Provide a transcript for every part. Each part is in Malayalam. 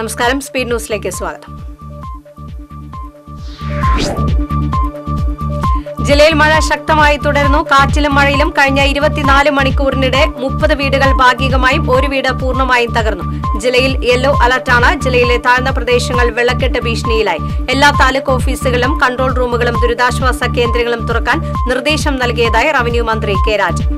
നമസ്കാരം സ്പീഡ് ന്യൂസിലേക്ക് സ്വാഗതം ജില്ലയിൽ മഴ ശക്തമായി തുടരുന്നു കാറ്റിലും മഴയിലും കഴിഞ്ഞ ഇരുപത്തിനാല് മണിക്കൂറിനിടെ മുപ്പത് വീടുകൾ ഭാഗികമായും ഒരു വീട് പൂർണ്ണമായും തകർന്നു ജില്ലയിൽ യെല്ലോ അലർട്ടാണ് ജില്ലയിലെ താഴ്ന്ന പ്രദേശങ്ങൾ വെള്ളക്കെട്ട് ഭീഷണിയിലായി എല്ലാ താലൂക്ക് ഓഫീസുകളും കൺട്രോൾ റൂമുകളും ദുരിതാശ്വാസ കേന്ദ്രങ്ങളും തുറക്കാൻ നിർദ്ദേശം നൽകിയതായി റവന്യൂ മന്ത്രി കെ രാജൻ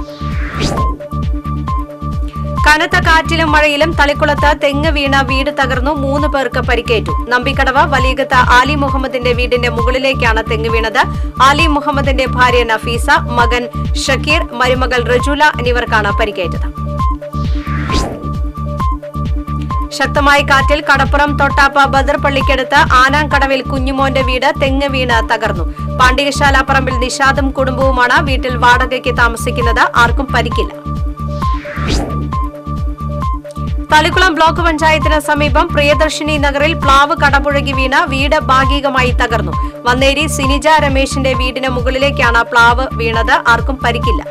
കനത്ത കാറ്റിലും മഴയിലും തളിക്കുളത്ത് തെങ്ങ് വീണ വീട് തകർന്നു മൂന്ന് പേർക്ക് പരിക്കേറ്റു നമ്പിക്കടവ് വലിയകത്ത് ആലി മുഹമ്മദിന്റെ വീടിന്റെ മുകളിലേക്കാണ് തെങ്ങ് വീണത് ആലി മുഹമ്മദിന്റെ ഭാര്യ നഫീസ മകൻ ഷക്കീർ മരുമകൾ റജുല എന്നിവർക്കാണ് പരിക്കേറ്റത് ശക്തമായ കാറ്റിൽ കടപ്പുറം തൊട്ടാപ്പ ബദർ പള്ളിക്കടുത്ത് ആനാങ്കടവിൽ കുഞ്ഞുമോന്റെ വീട് തെങ്ങ് വീണ് തകർന്നു പാണ്ഡികശാല പറമ്പിൽ നിഷാദും കുടുംബവുമാണ് വീട്ടിൽ വാടകയ്ക്ക് താമസിക്കുന്നത് ആർക്കും പരിക്കില്ല തളിക്കുളം ബ്ലോക്ക് പഞ്ചായത്തിന് സമീപം പ്രിയദർശിനി നഗറിൽ പ്ലാവ് കടപുഴകി വീണ വീട് ഭാഗികമായി തകർന്നു വന്നേരി സിനിജ രമേശിന്റെ വീടിന് മുകളിലേക്കാണ് പ്ലാവ് വീണത് ആർക്കും പരിക്കില്ല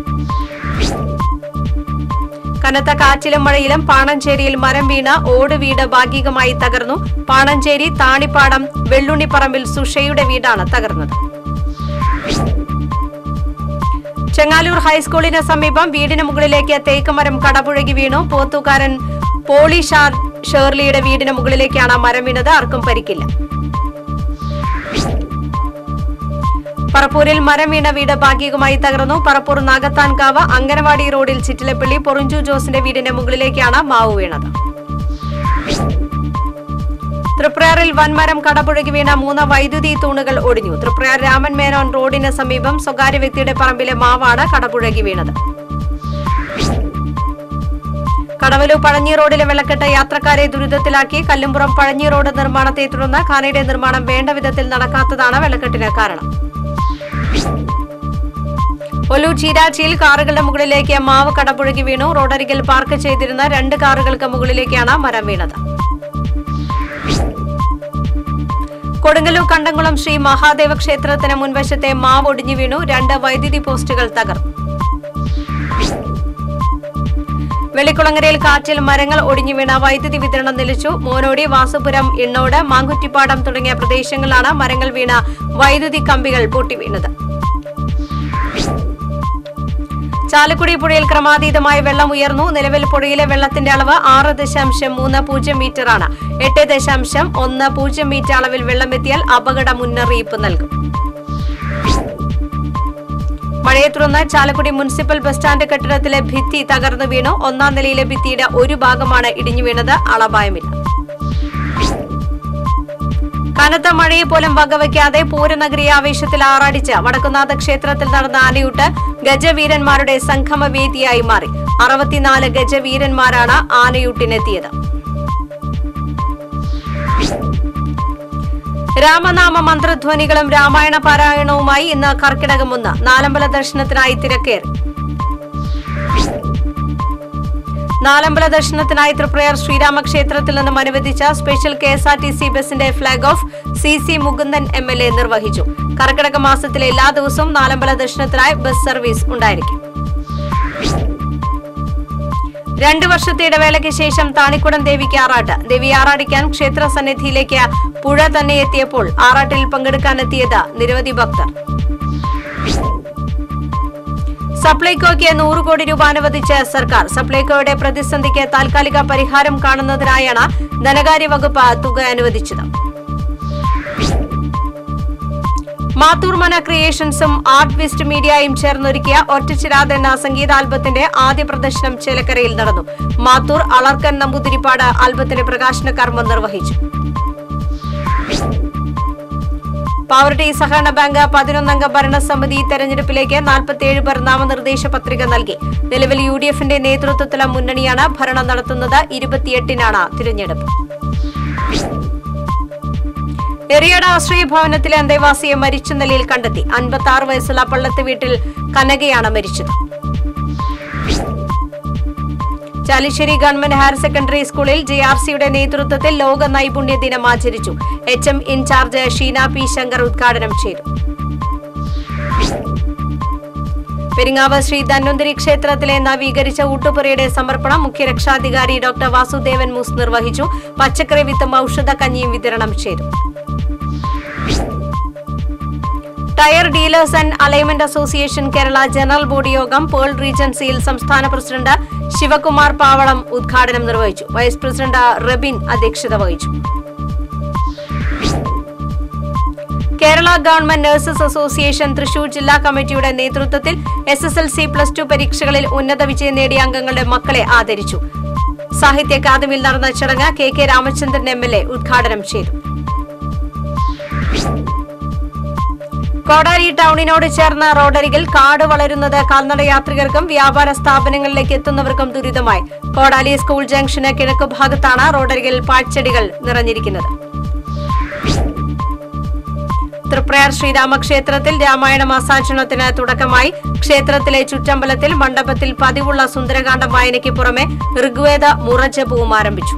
കനത്ത കാറ്റിലും മഴയിലും പാണഞ്ചേരിയിൽ മരം വീണ ഓട് വീട് ഭാഗികമായി തകർന്നു പാണഞ്ചേരി താണിപ്പാടം വെള്ളുണ്ണിപ്പറമ്പിൽ സുഷയുടെ വീടാണ് തകർന്നത് ചെങ്ങാലൂർ ഹൈസ്കൂളിന് സമീപം വീടിന് മുകളിലേക്ക് തേക്കുമരം കടപുഴകി വീണു പോത്തുകാരൻ പോളി ഷാർ ഷേർലിയുടെ വീടിന് മുകളിലേക്കാണ് മരം വീണത് ആർക്കും പരിക്കില്ല പറപ്പൂരിൽ മരം വീണ വീട് ഭാഗികമായി തകർന്നു പറപ്പൂർ നാഗത്താൻകാവ് അങ്കനവാടി റോഡിൽ ചിറ്റിലപ്പള്ളി പൊറിഞ്ചു ജോസിന്റെ വീടിന്റെ മുകളിലേക്കാണ് മാവ് വീണത് തൃപ്രയാറിൽ വൻമരം കടപുഴകി വീണ മൂന്ന് വൈദ്യുതി തൂണുകൾ ഒടിഞ്ഞു തൃപ്രയാർ രാമൻ മേനോൻ റോഡിന് സമീപം സ്വകാര്യ വ്യക്തിയുടെ പറമ്പിലെ മാവാണ് കടപുഴകി വീണത് കടവലു പഴഞ്ഞി റോഡിലെ വെള്ളക്കെട്ട് യാത്രക്കാരെ ദുരിതത്തിലാക്കി കല്ലുംപുറം പഴഞ്ഞി റോഡ് നിർമ്മാണത്തെ തുടർന്ന് ഖാനയുടെ നിർമ്മാണം വേണ്ട വിധത്തിൽ നടക്കാത്തതാണ് വെള്ളക്കെട്ടിന് കാരണം ഒല്ലൂർ ചീരാച്ചിയിൽ കാറുകളുടെ മുകളിലേക്ക് മാവ് കടപുഴകി വീണു റോഡരികിൽ പാർക്ക് ചെയ്തിരുന്ന രണ്ട് കാറുകൾക്ക് മുകളിലേക്കാണ് മരം വീണത് കൊടുങ്ങല്ലൂർ കണ്ടംകുളം ശ്രീ മഹാദേവ ക്ഷേത്രത്തിന് മുൻവശത്തെ മാവ് ഒടിഞ്ഞു വീണു രണ്ട് വൈദ്യുതി പോസ്റ്റുകൾ തകർന്നു വെള്ളിക്കുളങ്ങരയിൽ കാറ്റിൽ മരങ്ങൾ ഒടിഞ്ഞു വീണ വൈദ്യുതി വിതരണം നിലച്ചു മോനോടി വാസുപുരം ഇണ്ണോട് മാങ്കുറ്റിപ്പാടം തുടങ്ങിയ പ്രദേശങ്ങളിലാണ് മരങ്ങൾ വീണ വൈദ്യുതി കമ്പികൾ പൊട്ടിവീണത് ചാലക്കുടി പുഴയിൽ ക്രമാതീതമായി വെള്ളം ഉയർന്നു നിലവിൽ പുഴയിലെ വെള്ളത്തിന്റെ അളവ് ആറ് ദശാംശം മൂന്ന് പൂജ്യം മീറ്ററാണ് എട്ട് ദശാംശം ഒന്ന് പൂജ്യം മീറ്റർ അളവിൽ വെള്ളമെത്തിയാൽ അപകട മുന്നറിയിപ്പ് നൽകും മഴയെ തുടർന്ന് ചാലക്കുടി മുനിസിപ്പൽ ബസ് സ്റ്റാൻഡ് കെട്ടിടത്തിലെ ഭിത്തി തകർന്നു വീണു ഒന്നാം നിലയിലെ ഭിത്തിയുടെ ഒരു ഭാഗമാണ് ഇടിഞ്ഞു വീണത് അളപായമില്ല കനത്ത മഴയെ പോലും വകവയ്ക്കാതെ പൂരനഗരി ആവേശത്തിൽ ആറാടിച്ച് വടക്കുന്നാഥ ക്ഷേത്രത്തിൽ നടന്ന ആനയൂട്ട് ഗജവീരന്മാരുടെ സംഗമവേദിയായി മാറി അറുപത്തിനാല് ഗജവീരന്മാരാണ് ആനയൂട്ടിനെത്തിയത് രാമനാമ മന്ത്രധ്വനികളും രാമായണ പാരായണവുമായി ഇന്ന് കർക്കിടകം ഒന്ന് നാലമ്പല ദർശനത്തിനായി തിരക്കേറി നാലമ്പല ദർശനത്തിനായി തൃപ്രയാർ ശ്രീരാമക്ഷേത്രത്തിൽ നിന്നും അനുവദിച്ച special K S R T C ബസിന്റെ flag off C C Mukundan M L A നിർവഹിച്ചു കർക്കിടക മാസത്തിലെ എല്ലാ ദിവസവും നാലമ്പല ദർശനത്തിനായി ബസ് സർവീസ് ഉണ്ടായിരിക്കും രണ്ടു വർഷത്തെ ഇടവേളയ്ക്ക് ശേഷം താണിക്കുടം ദേവിക്ക് ആറാട്ട് ദേവി ആറാടിക്കാൻ ക്ഷേത്ര സന്നിധിയിലേക്ക് പുഴ തന്നെ എത്തിയപ്പോൾ ആറാട്ടിൽ പങ്കെടുക്കാനെത്തിയത് നിരവധി ഭക്തർ സപ്ലൈകോയ്ക്ക് നൂറ് കോടി രൂപ അനുവദിച്ച് സർക്കാർ സപ്ലൈകോയുടെ പ്രതിസന്ധിക്ക് താൽക്കാലിക പരിഹാരം കാണുന്നതിനായാണ് ധനകാര്യ വകുപ്പ് തുക അനുവദിച്ചത് മാത്തൂർമന ക്രിയേഷൻസും ആർട്ട് വിസ്റ്റ് മീഡിയയും ചേർന്നൊരുക്കിയ ഒറ്റച്ചിരാത് എന്ന സംഗീതാൽബത്തിന്റെ ആദ്യ പ്രദർശനം ചേലക്കരയിൽ നടന്നു മാത്തൂർ അളർക്കൻ നമ്പൂതിരിപ്പാട് ആൽബത്തിന്റെ പ്രകാശന കർമ്മം നിർവഹിച്ചു പാവർട്ടി സഹകരണ ബാങ്ക് പതിനൊന്നംഗ ഭരണസമിതി തെരഞ്ഞെടുപ്പിലേക്ക് നാൽപ്പത്തിയേഴ് പേർ നാമനിർദ്ദേശ പത്രിക നൽകി നിലവിൽ യു ഡി എഫിന്റെ നേതൃത്വത്തിലുള്ള മുന്നണിയാണ് ഭരണം നടത്തുന്നത് ഇരുപത്തിയെട്ടിനാണ് തിരഞ്ഞെടുപ്പ് എറിയട ആശ്രയ ഭവനത്തിലെ അന്തേവാസിയെ മരിച്ച നിലയിൽ കണ്ടെത്തി അൻപത്തി ആറ് വയസ്സുള്ള പള്ളത്ത് വീട്ടിൽ കനകയാണ് മരിച്ചത് ചാലിശ്ശേരി ഗവൺമെന്റ് ഹയർ സെക്കൻഡറി സ്കൂളിൽ ജെ ആർ സിയുടെ നേതൃത്വത്തിൽ ലോക നൈപുണ്യ ദിനം ആചരിച്ചു H M incharge Sheena P Shankar ഉദ്ഘാടനം ചെയ്തു പെരിങ്ങാവ് ശ്രീ ധന്വന്തരി ക്ഷേത്രത്തിലെ നവീകരിച്ച ഊട്ടുപുരയുടെ സമർപ്പണം മുഖ്യ രക്ഷാധികാരി ഡോക്ടർ വാസുദേവൻ മൂസ് നിർവഹിച്ചു പച്ചക്കറി വിത്തും ഔഷധ കഞ്ഞിയും വിതരണം ചെയ്തു tyre dealers and alignment association Kerala general body യോഗം പേൾ റീജൻസിയിൽ സംസ്ഥാന പ്രസിഡന്റ് ശിവകുമാർ പാവളം ഉദ്ഘാടനം നിർവഹിച്ചു വൈസ് പ്രസിഡന്റ് റബിൻ അധ്യക്ഷത വഹിച്ചു Kerala government nurses association Thrissur ജില്ലാ കമ്മിറ്റിയുടെ നേതൃത്വത്തിൽ S S L C plus two പരീക്ഷകളിൽ ഉന്നത വിജയം നേടിയ അംഗങ്ങളുടെ മക്കളെ ആദരിച്ചു സാഹിത്യ അക്കാദമിയിൽ നടന്ന ചടങ്ങ് K K Ramachandran M L A ഉദ്ഘാടനം ചെയ്തു കോടാലി ടൗണിനോട് ചേർന്ന റോഡരികിൽ കാട് വളരുന്നത് കാൽനട യാത്രികർക്കും വ്യാപാര സ്ഥാപനങ്ങളിലേക്ക് എത്തുന്നവർക്കും ദുരിതമായി കോടാലി സ്കൂൾ ജംഗ്ഷന് കിഴക്ക് ഭാഗത്താണ് റോഡരികിൽ പാഴ്ചെടികൾ നിറഞ്ഞിരിക്കുന്നത് തൃപ്രയാർ ശ്രീരാമക്ഷേത്രത്തിൽ രാമായണ മാസാചരണത്തിന് തുടക്കമായി ക്ഷേത്രത്തിലെ ചുറ്റമ്പലത്തിൽ മണ്ഡപത്തിൽ പതിവുള്ള സുന്ദരകാന്ഡം വായനയ്ക്ക് പുറമെ ഋഗ്വേദ മുറജപവും ആരംഭിച്ചു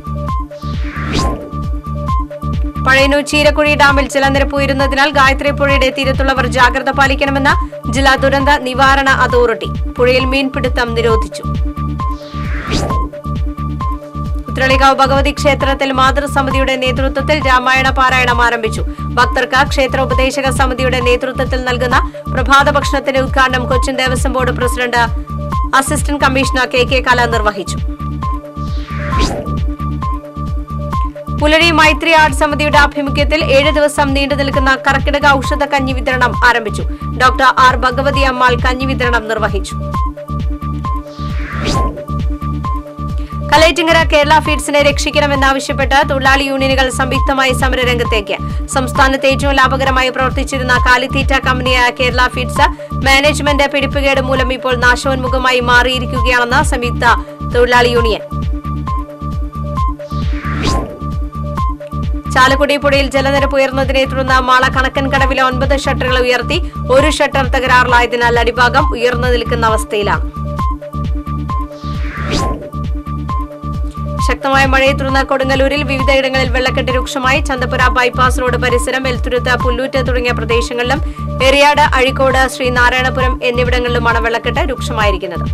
പഴയന്നൂർ ചീരക്കുഴി ഡാമിൽ ജലനിരപ്പ് ഉയരുന്നതിനാൽ ഗായത്രി പുഴയുടെ തീരത്തുള്ളവർ ജാഗ്രത പാലിക്കണമെന്ന് ജില്ലാ ദുരന്ത നിവാരണ അതോറിറ്റി പുഴയിൽ മീൻപിടുത്തം നിരോധിച്ചു ഉത്രളികാവ് ഭഗവതി ക്ഷേത്രത്തിൽ മാതൃസമിതിയുടെ നേതൃത്വത്തിൽ രാമായണ പാരായണം ആരംഭിച്ചു ഭക്തർക്ക് ക്ഷേത്ര ഉപദേശക സമിതിയുടെ നേതൃത്വത്തിൽ നൽകുന്ന പ്രഭാത ഭക്ഷണത്തിന്റെ ഉദ്ഘാടനം Cochin Devaswom board president assistant commissioner K K Kala നിർവഹിച്ചു പുലരി മൈത്രി ആർട്ട് സമിതിയുടെ ആഭിമുഖ്യത്തിൽ ഏഴ് ദിവസം നീണ്ടു നിൽക്കുന്ന കർക്കിടക ഔഷധ കഞ്ഞി വിതരണം ആരംഭിച്ചു ഡോക്ടർ ആർ ഭഗവതി അമ്മാൾ കഞ്ഞി വിതരണം നിർവഹിച്ചു കലേറ്റിങ്ങര കേരള ഫീഡ്സിനെ രക്ഷിക്കണമെന്നാവശ്യപ്പെട്ട് തൊഴിലാളി യൂണിയനുകൾ സംയുക്തമായി സമരരംഗത്തേക്ക് സംസ്ഥാനത്ത് ഏറ്റവും ലാഭകരമായി പ്രവർത്തിച്ചിരുന്ന കാലിത്തീറ്റ കമ്പനിയായ കേരള ഫീഡ്സ് മാനേജ്മെന്റ് പിടിപ്പുകേട് മൂലം ഇപ്പോൾ നാശോന്മുഖമായി മാറിയിരിക്കുകയാണെന്ന് സംയുക്ത തൊഴിലാളി യൂണിയൻ ചാലക്കുടി പുഴയിൽ ജലനിരപ്പ് ഉയർന്നതിനെ തുടർന്ന് മാള കണക്കൻ കടവിലെ ഒൻപത് ഷട്ടറുകൾ ഉയർത്തി ഒരു ഷട്ടർ തകരാറിലായതിനാൽ അടിഭാഗം ഉയർന്നു നിൽക്കുന്ന അവസ്ഥയിലാണ് ശക്തമായ മഴയെ തുടർന്ന് കൊടുങ്ങല്ലൂരിൽ വിവിധയിടങ്ങളിൽ വെള്ളക്കെട്ട് രൂക്ഷമായി ചന്തപുര ബൈപ്പാസ് റോഡ് പരിസരം എൽത്തുരുത്ത് പുല്ലൂറ്റ് തുടങ്ങിയ പ്രദേശങ്ങളിലും എറിയാട് അഴിക്കോട് ശ്രീനാരായണപുരം എന്നിവിടങ്ങളിലുമാണ് വെള്ളക്കെട്ട് രൂക്ഷമായിരിക്കുന്നത്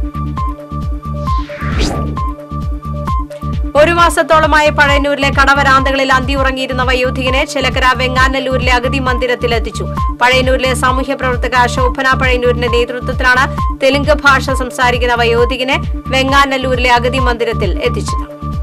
ഒരു മാസത്തോളമായി പഴയന്നൂരിലെ കടവരാന്തകളിൽ അന്തിയുറങ്ങിയിരുന്ന വയോധികനെ ചിലക്കര വെങ്ങാനല്ലൂരിലെ അഗതി മന്ദിരത്തിലെത്തിച്ചു പഴയന്നൂരിലെ സാമൂഹ്യ പ്രവർത്തക ശോഭന പഴയന്നൂരിന്റെ നേതൃത്വത്തിലാണ് തെലുങ്ക് ഭാഷ സംസാരിക്കുന്ന വയോധികനെ വെങ്ങാനല്ലൂരിലെ അഗതി മന്ദിരത്തിൽ എത്തിച്ചത്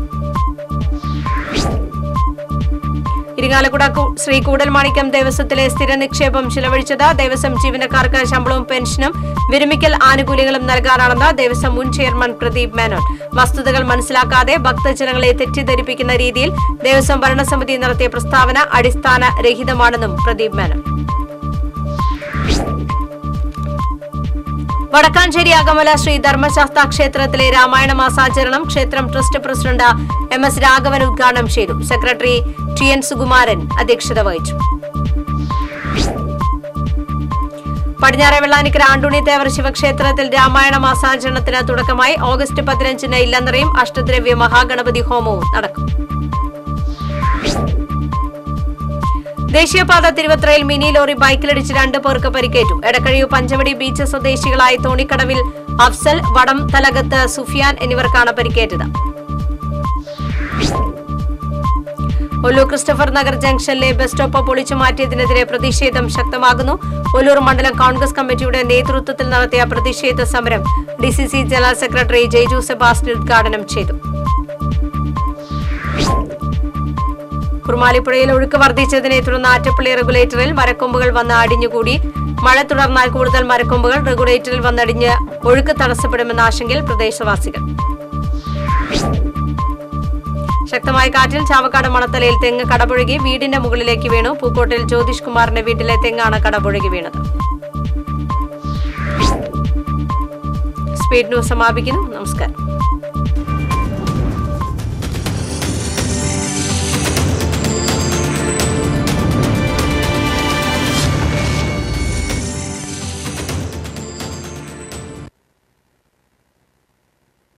ഇരിങ്ങാലക്കുട കു- ശ്രീ കൂടൽമാണിക്യം ദേവസ്വത്തിലെ സ്ഥിര നിക്ഷേപം ചിലവഴിച്ചത് ദേവസ്വം ജീവനക്കാർക്ക് ശമ്പളവും പെൻഷനും വിരമിക്കൽ ആനുകൂല്യങ്ങളും നൽകാനാണെന്ന് ദേവസ്വം മുൻ ചെയർമാൻ പ്രദീപ് മേനോൻ വസ്തുതകൾ മനസ്സിലാക്കാതെ ഭക്തജനങ്ങളെ തെറ്റിദ്ധരിപ്പിക്കുന്ന രീതിയിൽ ദേവസ്വം ഭരണസമിതി നടത്തിയ പ്രസ്താവന അടിസ്ഥാന രഹിതമാണെന്നും പ്രദീപ് മേനോൻ വടക്കാഞ്ചേരി അകമല ശ്രീ ധർമ്മശാസ്ത്ര ക്ഷേത്രത്തിലെ രാമായണ മാസാചരണം ക്ഷേത്രം trust president M S Raghavan ഉദ്ഘാടനം ചെയ്തു സെക്രട്ടറി ടി എൻ സുകുമാരൻ അധ്യക്ഷത വഹിച്ചു പടിഞ്ഞാറെ വെള്ളാനിക്കര ആണ്ടുണി തേവർ ശിവക്ഷേത്രത്തിൽ രാമായണ മാസാചരണത്തിന് തുടക്കമായി ഓഗസ്റ്റ് പതിനഞ്ചിന് ഇല്ലന്നറയും അഷ്ടദ്രവ്യ മഹാഗണപതി ഹോമവും നടക്കും ദേശീയപാത തിരുവത്രയിൽ മിനി ലോറി ബൈക്കിലിടിച്ച് രണ്ട് പേർക്ക് പരിക്കേറ്റു എടക്കഴിയു പഞ്ചവടി ബീച്ച് സ്വദേശികളായ തോണിക്കടവിൽ അഫ്സൽ വടം തലകത്ത് സുഫിയാൻ എന്നിവർക്കാണ് പരിക്കേറ്റത് ഒല്ലൂർ ക്രിസ്റ്റഫർ നഗർ ജംഗ്ഷനിലെ ബസ് സ്റ്റോപ്പ് പൊളിച്ചു മാറ്റിയതിനെതിരെ പ്രതിഷേധം ശക്തമാകുന്നു ഒല്ലൂർ മണ്ഡലം കോൺഗ്രസ് കമ്മിറ്റിയുടെ നേതൃത്വത്തിൽ നടത്തിയ പ്രതിഷേധ സമരം DCC general secretary Jaiju Sebastian ഉദ്ഘാടനം ചെയ്തു കുറുമാലിപ്പുഴയിൽ ഒഴുക്ക് വർദ്ധിച്ചതിനെ തുടർന്ന് ആറ്റപ്പള്ളി റെഗുലേറ്ററിൽ മരക്കൊമ്പുകൾ വന്ന് അടിഞ്ഞുകൂടി മഴ തുടർന്നാൽ കൂടുതൽ മരക്കൊമ്പുകൾ റെഗുലേറ്ററിൽ വന്നടിഞ്ഞ് ഒഴുക്ക് തടസ്സപ്പെടുമെന്ന ആശങ്കയിൽ പ്രദേശവാസികൾ ശക്തമായ കാറ്റിൽ ചാവക്കാട് മണത്തലയിൽ തെങ്ങ് കടപുഴകി വീടിന്റെ മുകളിലേക്ക് വീണു പൂക്കോട്ടിൽ ജ്യോതിഷ് കുമാറിന്റെ വീട്ടിലെ തെങ്ങാണ് കടപുഴകി വീണത് സ്പീഡ് ന്യൂസ് സമാപിക്കുന്നു നമസ്കാരം